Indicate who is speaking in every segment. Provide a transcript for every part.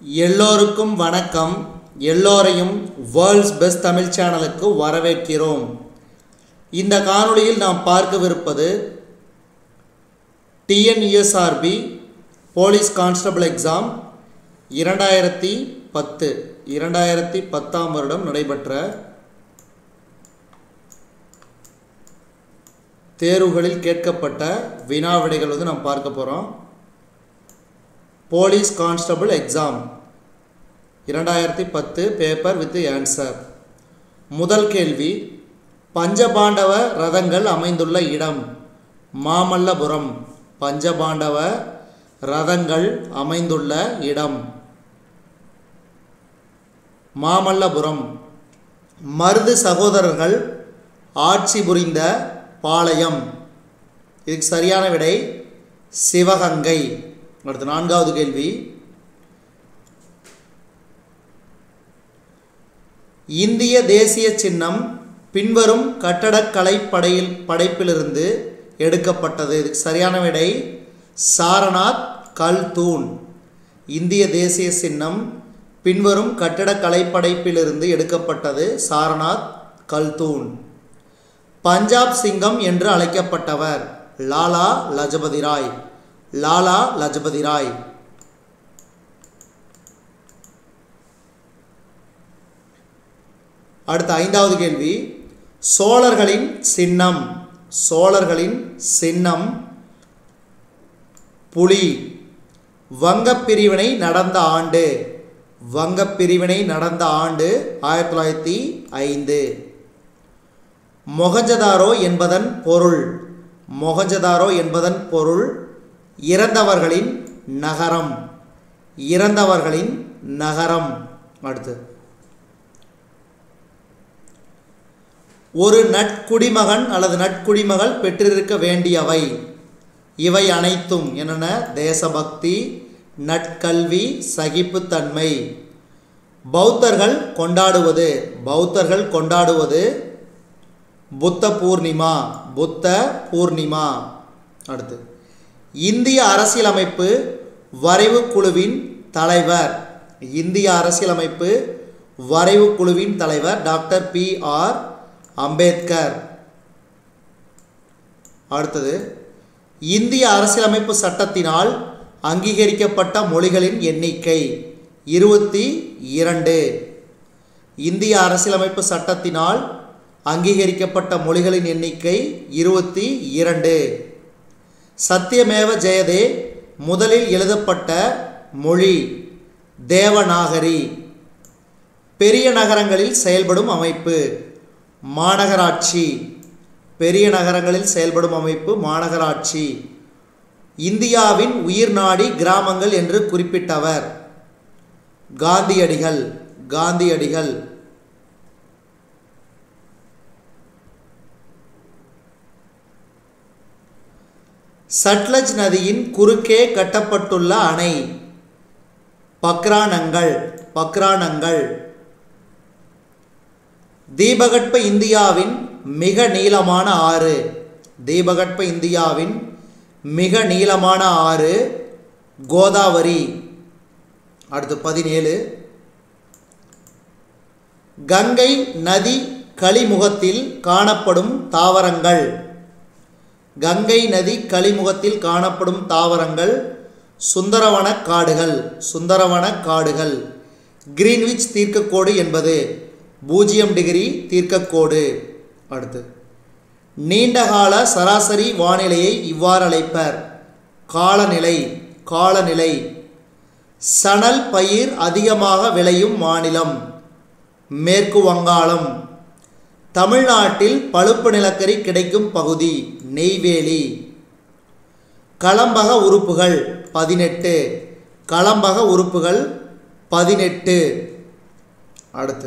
Speaker 1: எல்லோருக்கும் வணக்கம் எல்லோரையும் வேர்ல்ட்ஸ் பெஸ்ட் தமிழ் சேனலுக்கு வரவேற்கிறோம் இந்த காணொளியில் நாம் பார்க்கவிருப்பது டிஎன்யூஎஸ்ஆர்பி போலீஸ் கான்ஸ்டபிள் எக்ஸாம் இரண்டாயிரத்தி பத்து இரண்டாயிரத்தி பத்தாம் வருடம் நடைபெற்ற தேர்வுகளில் கேட்கப்பட்ட வினாவிடைகள் வந்து நாம் பார்க்க போகிறோம் போலீஸ் கான்ஸ்டபிள் எக்ஸாம் இரண்டாயிரத்தி பத்து பேப்பர் வித் ஆன்சர் முதல் கேள்வி பஞ்சபாண்டவ ரதங்கள் அமைந்துள்ள இடம் மாமல்லபுரம் பஞ்சபாண்டவ ரதங்கள் அமைந்துள்ள இடம் மாமல்லபுரம் மருது சகோதரர்கள் ஆட்சி புரிந்த பாளையம் இதுக்கு சரியான விடை சிவகங்கை அடுத்து நான்காவது கேள்வி இந்திய தேசிய சின்னம் பின்வரும் கட்டடக்கலை படையில் படைப்பிலிருந்து எடுக்கப்பட்டது இதுக்கு சரியான விடை சாரநாத் கல் தூண் இந்திய தேசிய சின்னம் பின்வரும் கட்டடக்கலை படைப்பிலிருந்து எடுக்கப்பட்டது சாரநாத் கல் தூண் பஞ்சாப் சிங்கம் என்று அழைக்கப்பட்டவர் லாலா லஜபதி ராய் லாலா லஜபதி ராய் அடுத்த ஐந்தாவது கேள்வி சோழர்களின் சின்னம் சோழர்களின் சின்னம் புலி வங்கப் பிரிவினை நடந்த ஆண்டு வங்கப் பிரிவினை நடந்த ஆண்டு ஆயிரத்தி தொள்ளாயிரத்தி ஐந்து மொகஞ்சதாரோ என்பதன் பொருள் மொகஞ்சதாரோ என்பதன் பொருள் இறந்தவர்களின் நகரம் இறந்தவர்களின் நகரம் அடுத்து ஒரு நட்குடிமகன் அல்லது நட்குடிமகள் பெற்றிருக்க வேண்டியவை இவை அனைத்தும் என்னென்ன தேசபக்தி நட்கல்வி சகிப்புத்தன்மை பௌத்தர்கள் கொண்டாடுவது பௌத்தர்கள் கொண்டாடுவது புத்த பூர்ணிமா புத்த பூர்ணிமா அடுத்து இந்திய அரசியலமைப்பு வரைவு குழுவின் தலைவர் இந்திய அரசியலமைப்பு வரைவு குழுவின் தலைவர் டாக்டர் பி ஆர் அம்பேத்கர் அடுத்தது இந்திய அரசியலமைப்பு சட்டத்தினால் அங்கீகரிக்கப்பட்ட மொழிகளின் எண்ணிக்கை இருபத்தி இரண்டு இந்திய அரசியலமைப்பு சட்டத்தினால் அங்கீகரிக்கப்பட்ட மொழிகளின் எண்ணிக்கை இருபத்தி இரண்டு சத்தியமேவ ஜெயதே முதலில் எழுதப்பட்ட மொழி தேவநாகரி பெரிய நகரங்களில் செயல்படும் அமைப்பு மாநகராட்சி பெரிய நகரங்களில் செயல்படும் அமைப்பு மாநகராட்சி இந்தியாவின் உயிர்நாடி கிராமங்கள் என்று குறிப்பிட்டவர் காந்தியடிகள் காந்தியடிகள் சட்லஜ் நதியின் குறுக்கே கட்டப்பட்டுள்ள அணை பக்ரானங்கள் பக்ரானங்கள் தீபகற்ப இந்தியாவின் மிக நீளமான ஆறு தீபகற்ப இந்தியாவின் மிக நீளமான ஆறு கோதாவரி அடுத்து பதினேழு கங்கை நதி கழிமுகத்தில் காணப்படும் தாவரங்கள் கங்கை நதி கழிமுகத்தில் காணப்படும் தாவரங்கள் சுந்தரவன காடுகள் சுந்தரவன காடுகள் கிரீன்விச் தீர்க்கக்கோடு என்பது பூஜ்ஜியம் டிகிரி தீர்க்கக்கோடு அடுத்து நீண்டகால சராசரி வானிலையை இவ்வாறு அழைப்பர் காலநிலை காலநிலை சணல் பயிர் அதிகமாக விளையும் மாநிலம் மேற்கு வங்காளம் தமிழ்நாட்டில் பழுப்பு நிலக்கரி கிடைக்கும் பகுதி நெய்வேலி களம்பக உறுப்புகள் பதினெட்டு களம்பக உறுப்புகள் பதினெட்டு அடுத்து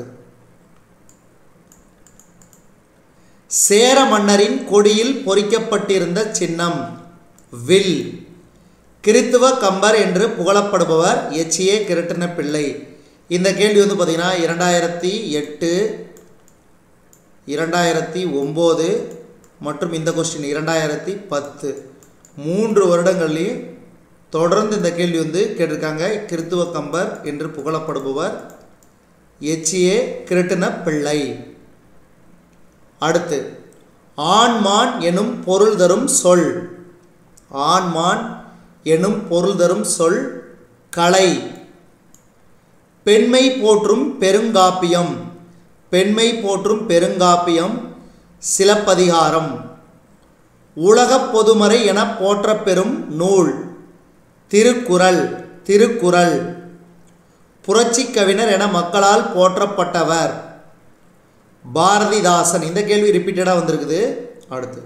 Speaker 1: சேர மன்னரின் கொடியில் பொறிக்கப்பட்டிருந்த சின்னம் வில் கிறித்துவ கம்பர் என்று புகழப்படுபவர் எச் ஏ கிருட்டின பிள்ளை இந்த கேள்வி வந்து பார்த்திங்கன்னா இரண்டாயிரத்தி எட்டு இரண்டாயிரத்தி ஒம்பது மற்றும் இந்த கொஸ்டின் இரண்டாயிரத்தி பத்து மூன்று வருடங்கள்லேயும் தொடர்ந்து இந்த கேள்வி வந்து கேட்டிருக்காங்க கிறித்துவ கம்பர் என்று புகழப்படுபவர் எச்ஏ கிருட்டின பிள்ளை அடுத்து ஆண்மான் எனும் பொருள் தரும் சொல் ஆண்மான் எனும் பொருள் தரும் சொல் கலை பெண்மை போற்றும் பெருங்காப்பியம் பெண்மை போற்றும் பெருங்காப்பியம் சிலப்பதிகாரம் உலகப் பொதுமறை என போற்றப் பெறும் நூல் திருக்குறள் திருக்குறள் புரட்சி கவிஞர் என மக்களால் போற்றப்பட்டவர் பாரதிதாசன் இந்த கேள்வி ரிப்பீட்டடாக வந்திருக்குது அடுத்து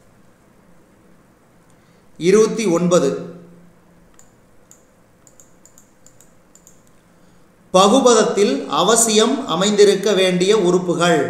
Speaker 1: இருபத்தி ஒன்பது பகுபதத்தில் அவசியம் அமைந்திருக்க வேண்டிய உறுப்புகள்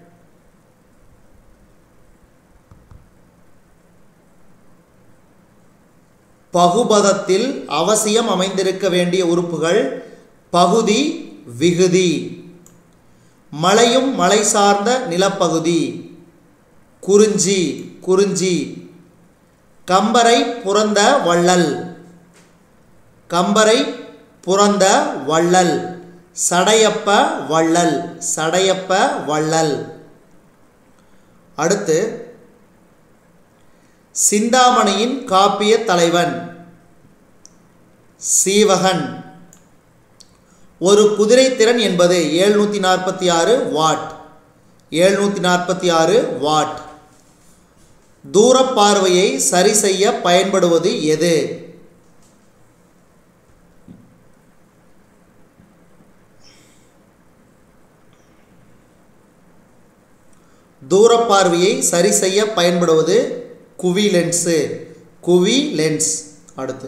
Speaker 1: பகுபதத்தில் அவசியம் அமைந்திருக்க வேண்டிய உறுப்புகள் பகுதி விகுதி மலையும் மலை சார்ந்த நிலப்பகுதி குறிஞ்சி குறிஞ்சி கம்பரை புறந்த வள்ளல் கம்பரை புறந்த வள்ளல் சடையப்ப வள்ளல் சடையப்ப வள்ளல் அடுத்து சிந்தாமணியின் காப்பிய தலைவன் சீவகன் ஒரு குதிரை திறன் என்பது ஏழ்நூற்றி நாற்பத்தி ஆறு வாட் ஏழ்நூற்றி நாற்பத்தி ஆறு வாட் தூரப்பார்வையை சரி செய்ய பயன்படுவது எது தூரப்பார்வையை சரி செய்ய பயன்படுவது குவி லென்ஸு குவி லென்ஸ் அடுத்து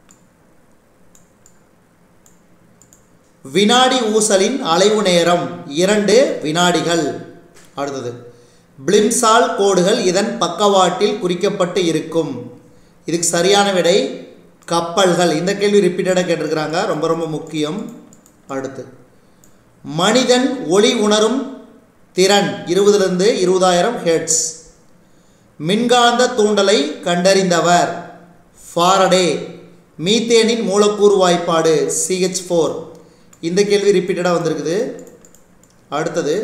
Speaker 1: வினாடி ஊசலின் அலைவு நேரம் இரண்டு வினாடிகள் அடுத்தது பிளிம்சால் கோடுகள் இதன் பக்கவாட்டில் குறிக்கப்பட்டு இருக்கும் இதுக்கு சரியான விடை கப்பல்கள் இந்த கேள்வி ரிப்பீட்டடாக கேட்டிருக்கிறாங்க ரொம்ப ரொம்ப முக்கியம் அடுத்து மனிதன் ஒளி உணரும் திறன் இருபதுலேருந்து இருபதாயிரம் ஹெட்ஸ் மின்காந்த தூண்டலை கண்டறிந்தவர் ஃபாரடே மீத்தேனின் மூலக்கூறு வாய்ப்பாடு சிஹெச் ஃபோர் இந்த கேள்வி ரிப்பீட்டடாக வந்திருக்குது அடுத்தது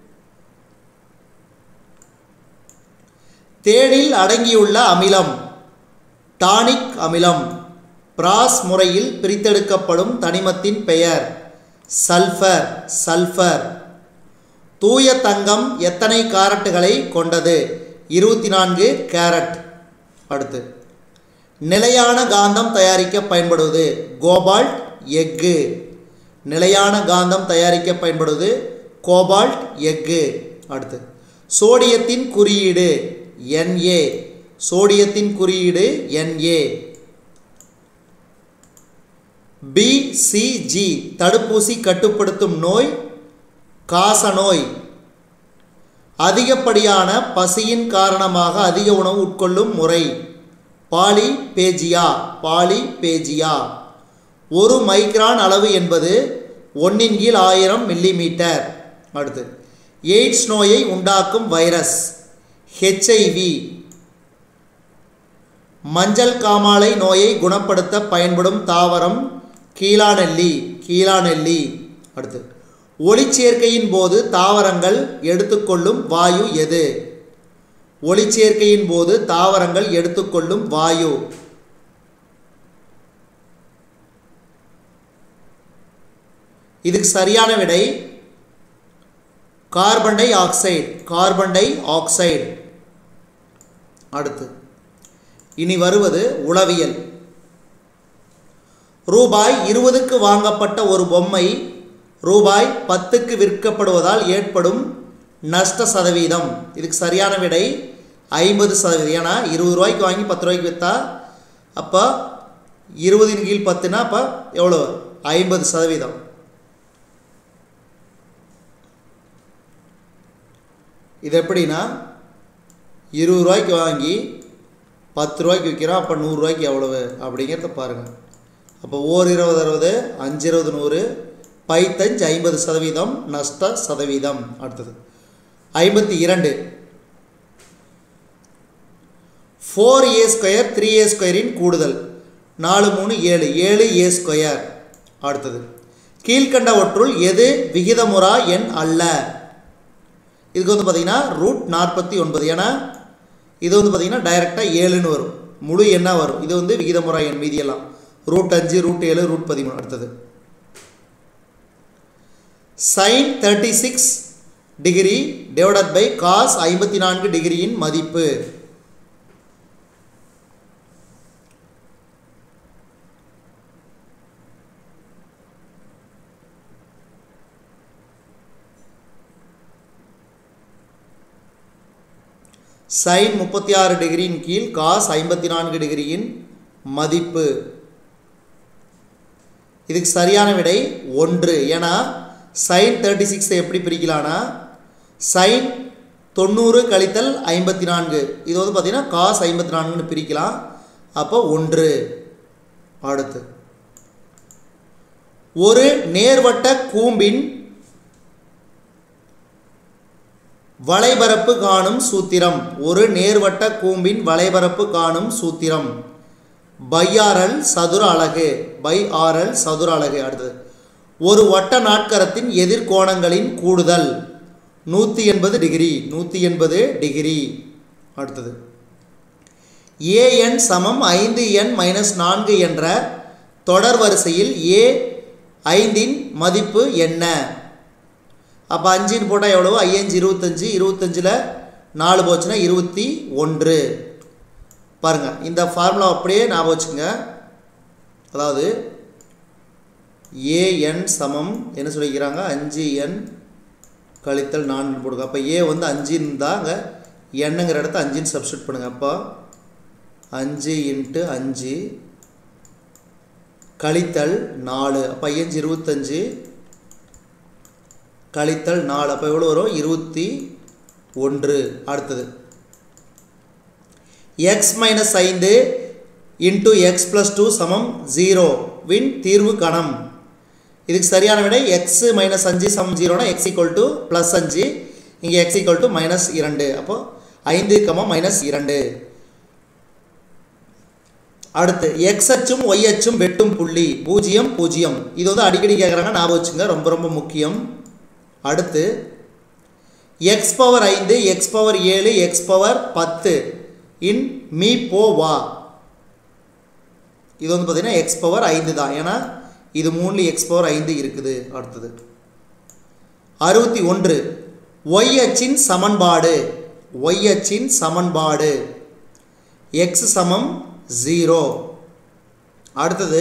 Speaker 1: தேனில் அடங்கியுள்ள அமிலம் டானிக் அமிலம் பிராஸ் முறையில் பிரித்தெடுக்கப்படும் தனிமத்தின் பெயர் சல்ஃபர் சல்ஃபர் தூய தங்கம் எத்தனை காரட்டுகளை கொண்டது இருபத்தி நான்கு கேரட் அடுத்து நிலையான காந்தம் தயாரிக்க பயன்படுவது கோபால்ட் எஃகு நிலையான காந்தம் தயாரிக்க பயன்படுவது கோபால்ட் எஃகு அடுத்து சோடியத்தின் குறியீடு NA சோடியத்தின் குறியீடு NA பிசிஜி தடுப்பூசி கட்டுப்படுத்தும் நோய் காசநோய் அதிகப்படியான பசியின் காரணமாக அதிக உணவு உட்கொள்ளும் முறை பாலிபேஜியா பாலிபேஜியா ஒரு மைக்ரான் அளவு என்பது ஒன்றின் கீழ் ஆயிரம் மில்லிமீட்டர் அடுத்து எய்ட்ஸ் நோயை உண்டாக்கும் வைரஸ் ஹெச்ஐவி மஞ்சள் காமாலை நோயை குணப்படுத்த பயன்படும் தாவரம் கீழாநெல்லி கீழாநெல்லி அடுத்து ஒளிச்சேர்க்கையின் போது தாவரங்கள் எடுத்துக்கொள்ளும் வாயு எது ஒளிச்சேர்க்கையின் போது தாவரங்கள் எடுத்துக்கொள்ளும் வாயு இதுக்கு சரியான விடை carbon dioxide carbon dioxide அடுத்து இனி வருவது உளவியல் ரூபாய் இருபதுக்கு வாங்கப்பட்ட ஒரு பொம்மை ரூபாய் பத்துக்கு விற்கப்படுவதால் ஏற்படும் நஷ்ட சதவீதம் இதுக்கு சரியான விடை ஐம்பது சதவீதம் ஏன்னா இருபது ரூபாய்க்கு வாங்கி பத்து ரூபாய்க்கு விற்றா அப்போ இருபதின் கீழ் பத்துனா அப்போ எவ்வளோ ஐம்பது சதவீதம் இது எப்படின்னா இருபது ரூபாய்க்கு வாங்கி பத்து ரூபாய்க்கு விற்கிறோம் அப்போ நூறுரூவாய்க்கு எவ்வளவு அப்படிங்கிறத பாருங்கள் அப்போ ஓர் இருபது அறுபது அஞ்சு இருபது நூறு பைத்தஞ்சு ஐம்பது சதவீதம் நஷ்ட சதவீதம் அடுத்தது ஐம்பத்தி இரண்டு four A square three A ஸ்கொயரின் கூடுதல் நாலு மூணு ஏழு ஏழு ஏ ஸ்கொயர் அடுத்தது கீழ்கண்டவற்றுள் எது விகிதமுறா எண் அல்ல இதுக்கு வந்து பார்த்தீங்கன்னா ரூட் நாற்பத்தி ஒன்பது ஏன்னா இது வந்து பார்த்தீங்கன்னா டைரெக்டாக ஏழுன்னு வரும் முழு எண்ணாக வரும் இது வந்து விகிதமுறா எண் மீதியெல்லாம் ரூட் அஞ்சு ரூட் ஏழு ரூட் பதிமூணு அடுத்தது sine thirty six degree divided by cos ஐம்பத்தி நான்கு டிகிரியின் மதிப்பு சைன் முப்பத்தி ஆறு டிகிரியின் கீழ் காஸ் ஐம்பத்தி நான்கு டிகிரியின் மதிப்பு இதுக்கு சரியான விடை ஒன்று ஏன்னா சைன் தேர்ட்டி சிக்ஸை எப்படி பிரிக்கலான்னா சைன் தொண்ணூறு கழித்தல் ஐம்பத்தி நான்கு இது வந்து பார்த்திங்கன்னா காஸ் ஐம்பத்தி நான்குன்னு பிரிக்கலாம் அப்போ ஒன்று அடுத்து ஒரு நேர்வட்ட கூம்பின் வளைபரப்பு காணும் சூத்திரம் ஒரு நேர்வட்ட கூம்பின் வளைபரப்பு காணும் சூத்திரம் பை ஆர்எல் சதுர அலகு பை ஆர்எல் சதுர அலகு அடுத்தது ஒரு வட்ட நாட்கரத்தின் எதிர்கோணங்களின் கூடுதல் நூற்றி எண்பது டிகிரி நூற்றி எண்பது டிகிரி அடுத்தது ஏஎன் சமம் ஐந்து என் மைனஸ் நான்கு என்ற தொடர் வரிசையில் ஏ ஐந்தின் மதிப்பு என்ன அப்போ அஞ்சுன்னு போட்டால் எவ்வளவு ஐயஞ்சு இருபத்தஞ்சி இருபத்தஞ்சில் நாலு போச்சுன்னா இருபத்தி ஒன்று பாருங்கள் இந்த ஃபார்முலா அப்படியே ஞாபகம் வச்சுங்க அதாவது ஏஎன் சமம் என்ன சொல்லிக்கிறாங்க அஞ்சு என் கழித்தல் நான்கு போடுங்க அப்போ ஏ வந்து அஞ்சுன்னு தான் அங்கே எண்ணுங்கிற இடத்த அஞ்சுன்னு சப்ஸ்டியூட் பண்ணுங்கள் அப்போ அஞ்சு இன்ட்டு அஞ்சு கழித்தல் நாலு அப்போ ஐயஞ்சு இருபத்தஞ்சு கழித்தல் நாலு அப்போ எவ்வளோ வரும் இருபத்தி ஒன்று அடுத்தது எக்ஸ் மைனஸ் ஐந்து இன்ட்டு எக்ஸ் ப்ளஸ் டூ சமம் ஜீரோ வின் தீர்வு கணம் இதுக்கு சரியான விடை எக்ஸ் மைனஸ் அஞ்சு சமம் ஜீரோனா எக்ஸ் ஈக்குவல் டு ப்ளஸ் அஞ்சு இங்கே எக்ஸ் ஈக்குவல் டு மைனஸ் இரண்டு அப்போது ஐந்து கமம் மைனஸ் இரண்டு அடுத்து எக்ஸ் அச்சும் ஒய் அச்சும் வெட்டும் புள்ளி பூஜ்ஜியம் பூஜ்ஜியம் இது வந்து அடிக்கடி கேட்குறாங்க ஞாபகம் வச்சுங்க ரொம்ப ரொம்ப முக்கியம் அடுத்து எக்ஸ் பவர் ஐந்து எக்ஸ் பவர் ஏழு எக்ஸ் பவர் பத்து இன் மீ போ வா இது வந்து பார்த்தீங்கன்னா எக்ஸ் பவர் ஐந்து தான் ஏன்னா இது மூணுல எக்ஸ் பவர் ஐந்து இருக்குது அடுத்தது அறுபத்தி ஒன்று ஒய் அச்சின் சமன்பாடு ஒய் அச்சின் சமன்பாடு எக்ஸ் சமம் ஜீரோ அடுத்தது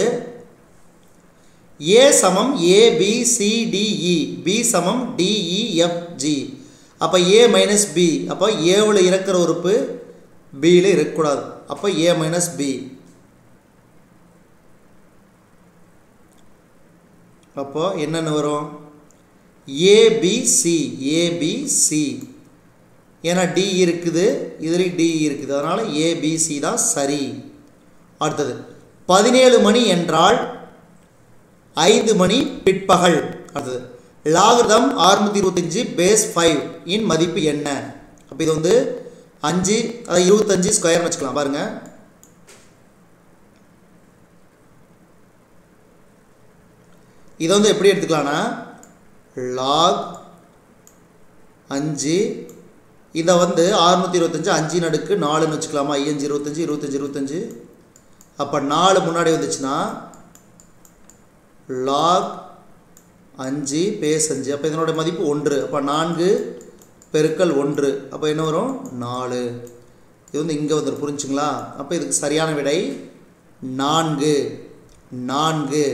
Speaker 1: ஏ சமம் A B C D E B சமம் டிஇஎஃப்ஜி அப்போ ஏ மைனஸ் பி அப்போ ஏவில் இருக்கிற உறுப்பு பியில் இருக்கக்கூடாது அப்போ ஏ மைனஸ் பி அப்போ என்னென்ன வரும் ஏபிசி ஏபிசி ஏன்னா டி இருக்குது இதுலேயும் டி இருக்குது அதனால் ஏபிசி தான் சரி அடுத்தது பதினேழு மணி என்றால் ஐந்து மணி பிற்பகல் அடுத்தது லாகிருதம் அறுநூற்றி இருபத்தஞ்சி பேஸ் ஃபைவ் இன் மதிப்பு என்ன அப்போ இது வந்து அஞ்சு அதாவது இருபத்தஞ்சி ஸ்கொயர்னு வச்சுக்கலாம் பாருங்கள் இதை வந்து எப்படி எடுத்துக்கலாம்னா லாக் அஞ்சு இதை வந்து அறுநூற்றி இருபத்தஞ்சி அஞ்சு நடுக்கு நாலுன்னு வச்சுக்கலாமா ஐயஞ்சு இருபத்தஞ்சி இருபத்தஞ்சி இருபத்தஞ்சி அப்போ நாலு முன்னாடி வந்துச்சுன்னா லாக் அஞ்சு பேஸ் அஞ்சு அப்போ இதனோட மதிப்பு ஒன்று அப்போ நான்கு பெருக்கல் ஒன்று அப்போ என்ன வரும் நாலு இது வந்து இங்கே வந்துடும் புரிஞ்சுங்களா அப்போ இதுக்கு சரியான விடை நான்கு நான்கு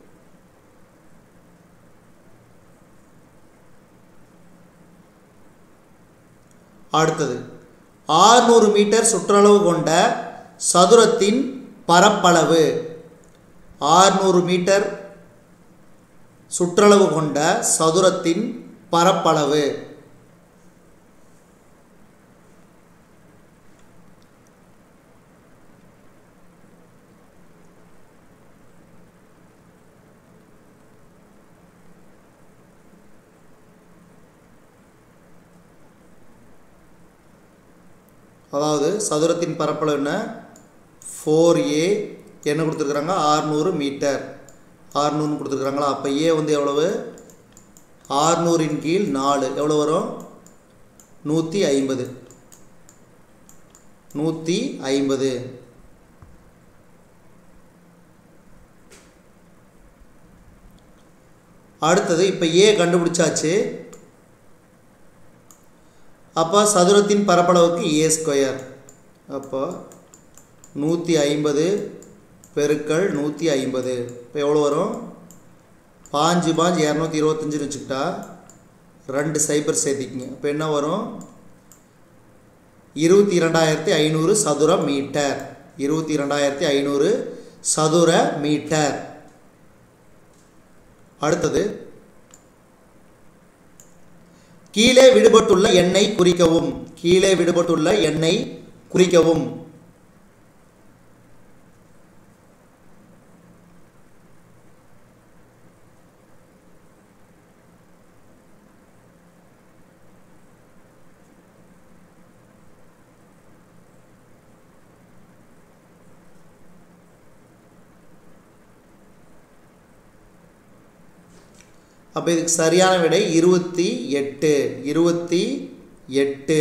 Speaker 1: அடுத்தது ஆறுநூறு மீட்டர் சுற்றளவு கொண்ட சதுரத்தின் பரப்பளவு ஆறுநூறு மீட்டர் சுற்றளவு கொண்ட சதுரத்தின் பரப்பளவு அதாவது சதுரத்தின் பரப்பளவு என்ன ஃபோர் ஏ என்ன கொடுத்துருக்குறாங்க ஆறுநூறு மீட்டர் ஆறுநூறுன்னு கொடுத்துருக்குறாங்களா அப்போ ஏ வந்து எவ்வளவு ஆறுநூறின் கீழ் நாலு எவ்வளோ வரும் நூற்றி ஐம்பது நூற்றி ஐம்பது அடுத்தது இப்போ ஏ கண்டுபிடிச்சாச்சு அப்போ சதுரத்தின் பரப்பளவுக்கு ஏ ஸ்கொயர் அப்போ நூற்றி ஐம்பது பெருக்கள் நூற்றி ஐம்பது இப்போ எவ்வளோ வரும் பாஞ்சு பாஞ்சு இரநூத்தி இருபத்தஞ்சுன்னு வச்சுக்கிட்டா ரெண்டு சைபர் சேர்த்திக்கிங்க இப்போ என்ன வரும் இருபத்தி இரண்டாயிரத்தி ஐநூறு சதுர மீட்டர் இருபத்தி இரண்டாயிரத்தி ஐநூறு சதுர மீட்டர் அடுத்தது கீழே விடுபட்டுள்ள எண்ணை குறிக்கவும் கீழே விடுபட்டுள்ள எண்ணை குறிக்கவும் அப்போ இதுக்கு சரியான விடை இருபத்தி எட்டு இருபத்தி எட்டு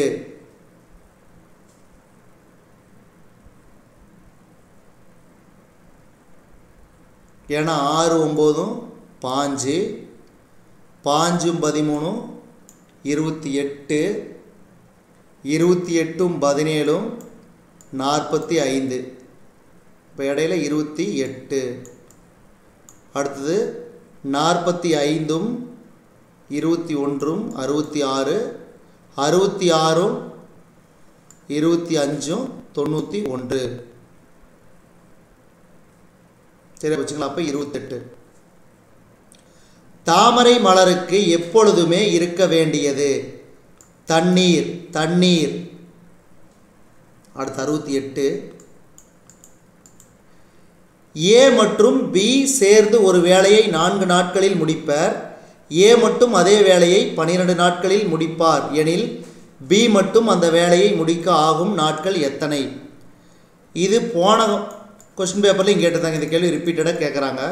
Speaker 1: ஏன்னா ஆறு ஒம்போதும் பாஞ்சு பாஞ்சும் பதிமூணும் இருபத்தி எட்டு இருபத்தி எட்டும் பதினேழும் நாற்பத்தி ஐந்து இப்போ இடையில இருபத்தி எட்டு அடுத்தது நாற்பத்தி ஐந்தும் இருபத்தி ஒன்றும் அறுபத்தி ஆறு அறுபத்தி ஆறும் இருபத்தி அஞ்சும் தொண்ணூற்றி ஒன்று சரி வச்சுக்கலாம் அப்போ இருபத்தெட்டு தாமரை மலருக்கு எப்பொழுதுமே இருக்க வேண்டியது தண்ணீர் தண்ணீர் அடுத்து அறுபத்தி எட்டு ஏ மற்றும் பி சேர்ந்து ஒரு வேலையை நான்கு நாட்களில் முடிப்பர் ஏ மட்டும் அதே வேலையை பன்னிரண்டு நாட்களில் முடிப்பார் எனில் பி மட்டும் அந்த வேலையை முடிக்க ஆகும் நாட்கள் எத்தனை இது போன கொஸ்டின் பேப்பர்லையும் கேட்டிருந்தாங்க இந்த கேள்வி ரிப்பீட்டடாக கேட்குறாங்க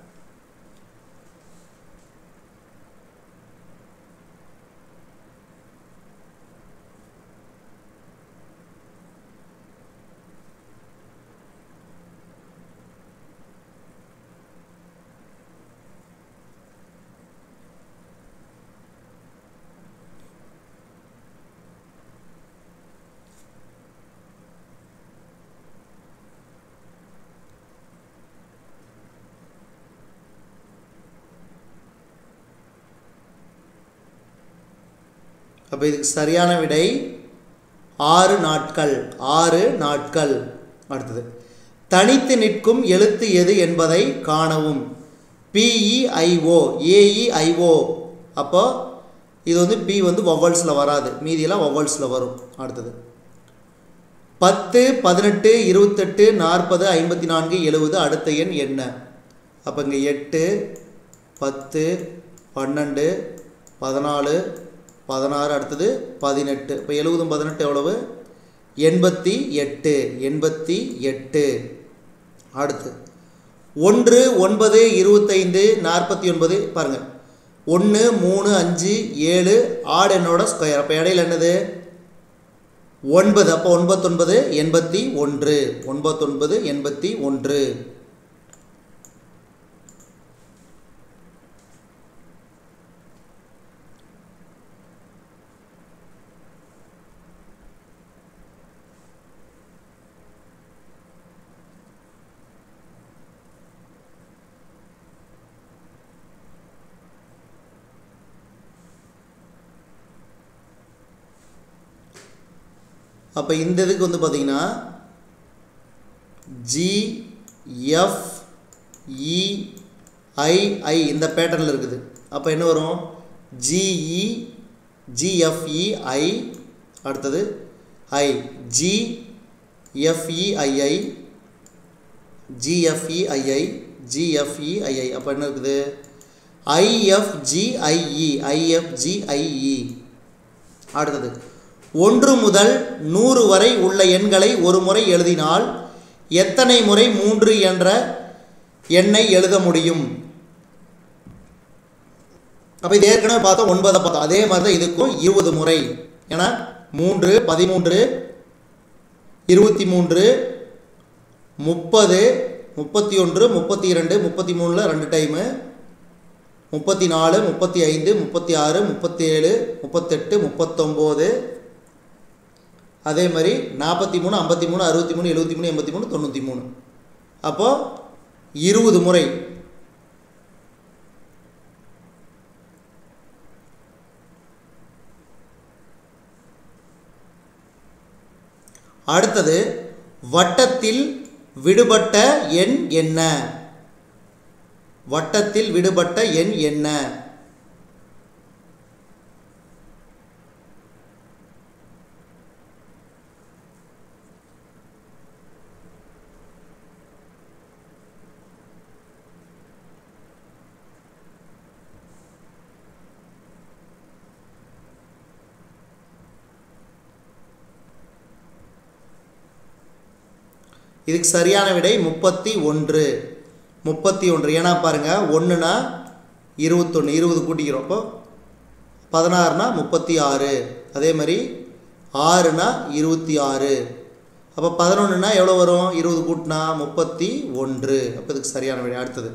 Speaker 1: அப்போ இதுக்கு சரியான விடை ஆறு நாட்கள் ஆறு நாட்கள் அடுத்தது தனித்து நிற்கும் எழுத்து எது என்பதை காணவும் பிஇஐஓ ஏஇஐஓ அப்போ இது வந்து பி வந்து வவ்வல்ஸில் வராது மீதியெல்லாம் வவ்வல்ஸில் வரும் அடுத்தது பத்து பதினெட்டு இருபத்தெட்டு நாற்பது ஐம்பத்தி நான்கு எழுபது அடுத்த எண் என்ன அப்போ இங்கே எட்டு பத்து பன்னெண்டு பதினாலு பதினாறு அடுத்தது பதினெட்டு இப்போ எழுபதும் பதினெட்டு எவ்வளவு எண்பத்தி எட்டு எண்பத்தி எட்டு அடுத்து ஒன்று ஒன்பது இருபத்தைந்து நாற்பத்தி ஒன்பது பாருங்கள் ஒன்று மூணு அஞ்சு ஏழு ஆடு என்னோட ஸ்கொயர் அப்போ இடையில என்னது ஒன்பது அப்போ ஒன்பத்தொன்பது எண்பத்தி ஒன்று ஒன்பத்தொன்பது எண்பத்தி ஒன்று அப்போ இந்த இதுக்கு வந்து பார்த்தீங்கன்னா ஜி எஃப் இஐஐ இந்த பேட்டர்னில் இருக்குது அப்போ என்ன வரும் ஜிஇ ஜிஎஃப்இஐ அடுத்தது ஐ ஜி எஃப்இஐஐ ஜிஎஃப்இஐஐ ஜிஎஃப்இஐஐ அப்போ என்ன இருக்குது ஐஎஃப்ஜிஐஇ ஐஎஃப்ஜிஐஇ அடுத்தது ஒன்று முதல் நூறு வரை உள்ள எண்களை ஒரு முறை எழுதினால் எத்தனை முறை மூன்று என்ற எண்ணை எழுத முடியும் அப்போ இது ஏற்கனவே பார்த்தோம் ஒன்பதை பார்த்தோம் அதே மாதிரி தான் இதுக்கும் இருபது முறை ஏன்னா மூன்று பதிமூன்று இருபத்தி மூன்று முப்பது முப்பத்தி ஒன்று முப்பத்தி இரண்டு முப்பத்தி மூணில் ரெண்டு டைமு முப்பத்தி நாலு முப்பத்தி ஐந்து முப்பத்தி ஆறு முப்பத்தி ஏழு முப்பத்தெட்டு முப்பத்தொம்போது அதே மாதிரி நாற்பத்தி மூணு ஐம்பத்தி மூணு அறுபத்தி மூணு எழுபத்தி மூணு எண்பத்தி மூணு தொண்ணூற்றி மூணு அப்போது இருபது முறை அடுத்தது வட்டத்தில் விடுபட்ட எண் என்ன வட்டத்தில் விடுபட்ட எண் என்ன இதுக்கு சரியான விடை முப்பத்தி ஒன்று முப்பத்தி ஒன்று ஏன்னா பாருங்கள் ஒன்றுனா இருபத்தொன்று இருபது கூட்டிக்கிறோம் அப்போ பதினாறுனா முப்பத்தி ஆறு அதே மாதிரி ஆறுனா இருபத்தி ஆறு அப்போ பதினொன்றுனா எவ்வளோ வரும் இருபது கூட்டினா முப்பத்தி ஒன்று அப்போ இதுக்கு சரியான விடை அடுத்தது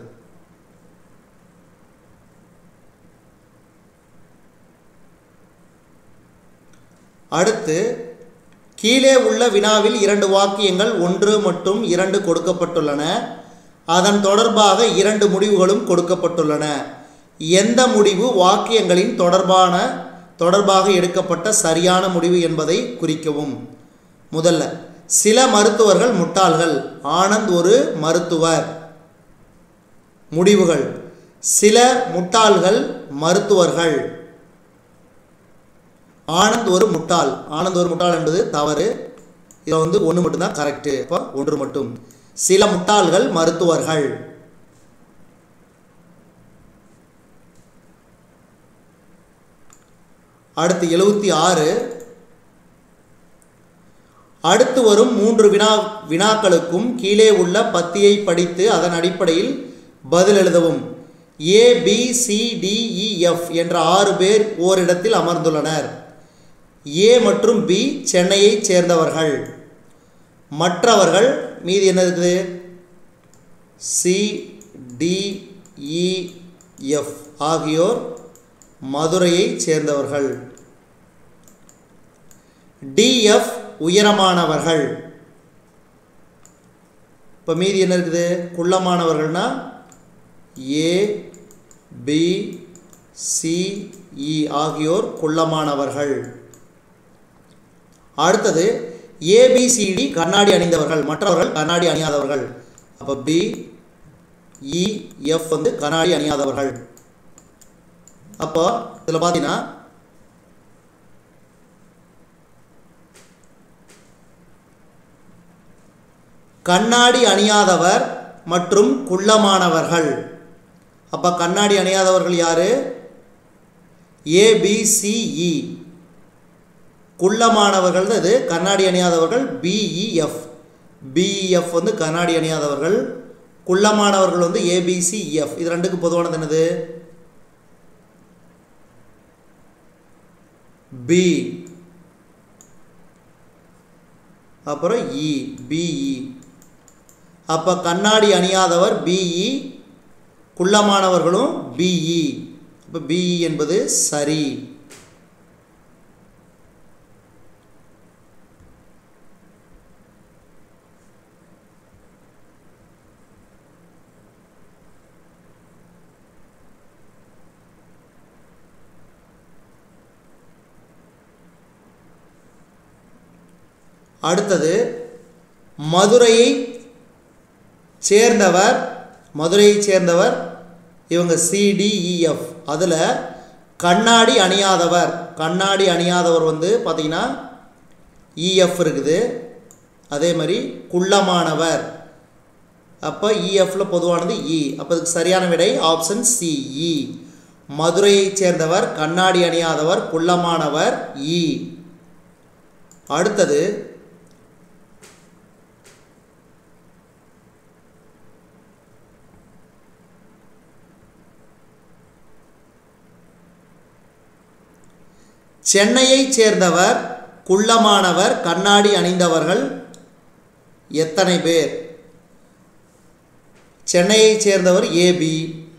Speaker 1: அடுத்து கீழே உள்ள வினாவில் இரண்டு வாக்கியங்கள் ஒன்று மற்றும் இரண்டு கொடுக்கப்பட்டுள்ளன அதன் தொடர்பாக இரண்டு முடிவுகளும் கொடுக்கப்பட்டுள்ளன எந்த முடிவு வாக்கியங்களின் தொடர்பான தொடர்பாக எடுக்கப்பட்ட சரியான முடிவு என்பதை குறிக்கவும் முதல்ல சில மருத்துவர்கள் முட்டாள்கள் ஆனந்த் ஒரு மருத்துவர் முடிவுகள் சில முட்டாள்கள் மருத்துவர்கள் ஆனந்த் ஒரு முட்டாள் ஆனந்த் ஒரு முட்டாள் என்பது தவறு இதில் வந்து ஒன்று மட்டும்தான் கரெக்டு அப்போ ஒன்று மட்டும் சில முட்டாள்கள் மருத்துவர்கள் அடுத்து எழுபத்தி ஆறு அடுத்து வரும் மூன்று வினா வினாக்களுக்கும் கீழே உள்ள பத்தியை படித்து அதன் அடிப்படையில் பதில் எழுதவும் A B C D E F என்ற ஆறு பேர் ஓரிடத்தில் அமர்ந்துள்ளனர் ஏ மற்றும் பி சென்னையைச் சேர்ந்தவர்கள் மற்றவர்கள் மீதி என்ன இருக்குது சி டி இ எஃப் ஆகியோர் மதுரையைச் சேர்ந்தவர்கள் டிஎஃப் உயரமானவர்கள் இப்போ மீதி என்ன இருக்குது குள்ளமானவர்கள்னா ஏ பி சி இ ஆகியோர் குள்ளமானவர்கள் அடுத்தது ஏபிசிடி கண்ணாடி அணிந்தவர்கள் மற்றவர்கள் கண்ணாடி அணியாதவர்கள் அப்போ பி இ எஃப் வந்து கண்ணாடி அணியாதவர்கள் அப்போ இதில் பார்த்தீங்கன்னா கண்ணாடி அணியாதவர் மற்றும் குள்ளமானவர்கள் அப்போ கண்ணாடி அணியாதவர்கள் யாரு ஏபிசிஇ குள்ளமானவர்கள் இது கண்ணாடி அணியாதவர்கள் பிஇஎஃப் பிஇஎஃப் வந்து கண்ணாடி அணியாதவர்கள் குள்ளமானவர்கள் வந்து ஏபிசிஎஃப் இது ரெண்டுக்கு பொதுவானது என்னது பி அப்புறம் இ பிஇ அப்போ கண்ணாடி அணியாதவர் பிஇ குள்ளமானவர்களும் பிஇ இப்போ பிஇ என்பது சரி அடுத்தது மதுரையை சேர்ந்தவர் மதுரையை சேர்ந்தவர் இவங்க சிடிஇஎஃப் அதில் கண்ணாடி அணியாதவர் கண்ணாடி அணியாதவர் வந்து பார்த்திங்கன்னா இஎஃப் இருக்குது அதே மாதிரி குள்ளமானவர் அப்போ இஎஃப்ல பொதுவானது இ அப்போ இதுக்கு சரியான விடை ஆப்ஷன் சி இ மதுரையைச் சேர்ந்தவர் கண்ணாடி அணியாதவர் குள்ளமானவர் இ அடுத்தது சென்னையைச் சேர்ந்தவர் குள்ளமானவர் கண்ணாடி அணிந்தவர்கள் எத்தனை பேர் சென்னையைச் சேர்ந்தவர் ஏபி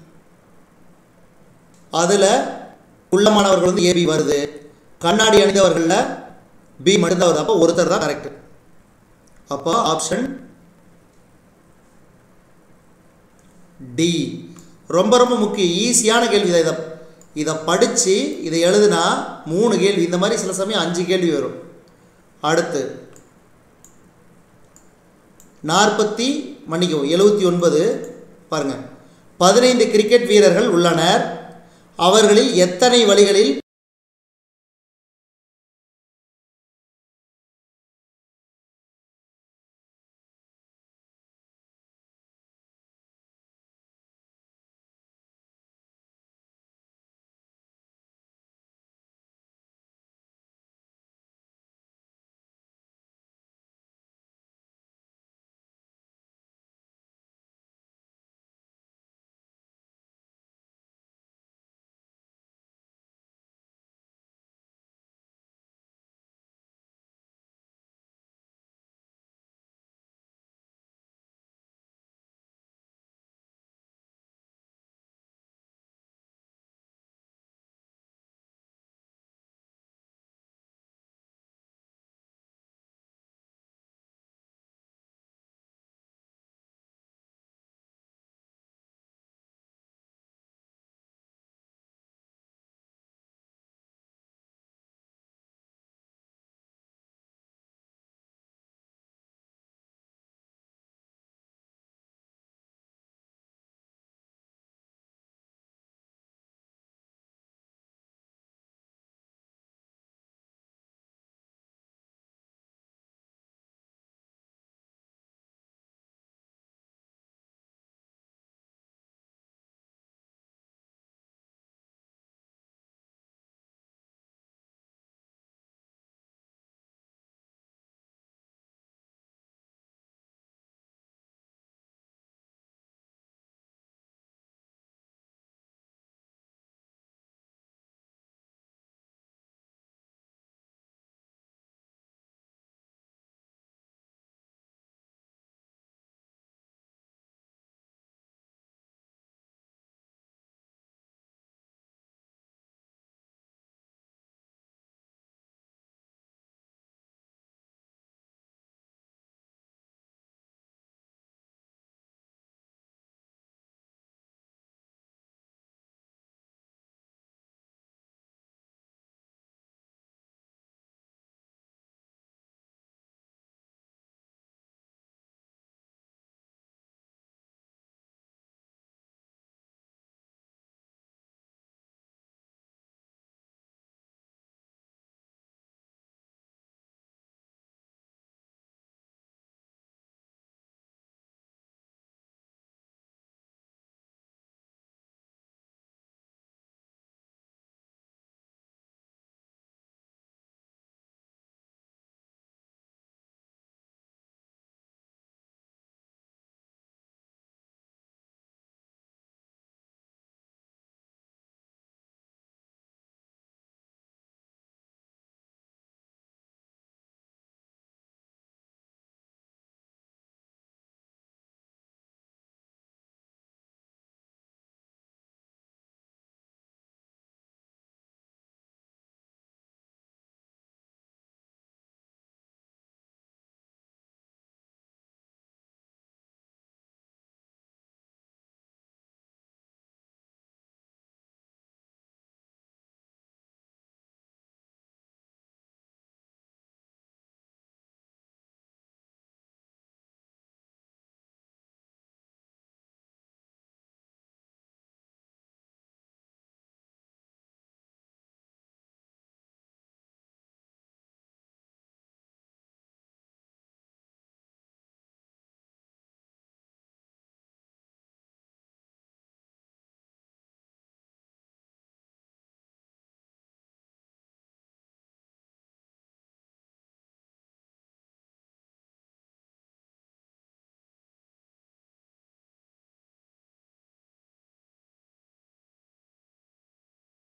Speaker 1: அதில் குள்ளமானவர்கள் வந்து ஏபி வருது கண்ணாடி அணிந்தவர்களில் பி மட்டும்தான் வருது அப்போ ஒருத்தர் தான் கரெக்ட் அப்போ ஆப்ஷன் டி ரொம்ப ரொம்ப முக்கியம் ஈஸியான கேள்வி தான் இதை இதை படித்து இதை எழுதுனா மூணு கேள்வி இந்த மாதிரி சில சமயம் அஞ்சு கேள்வி வரும் அடுத்து நாற்பத்தி மன்னிக்கவும் எழுபத்தி ஒன்பது பாருங்கள் பதினைந்து கிரிக்கெட் வீரர்கள் உள்ளனர் அவர்களில் எத்தனை வழிகளில்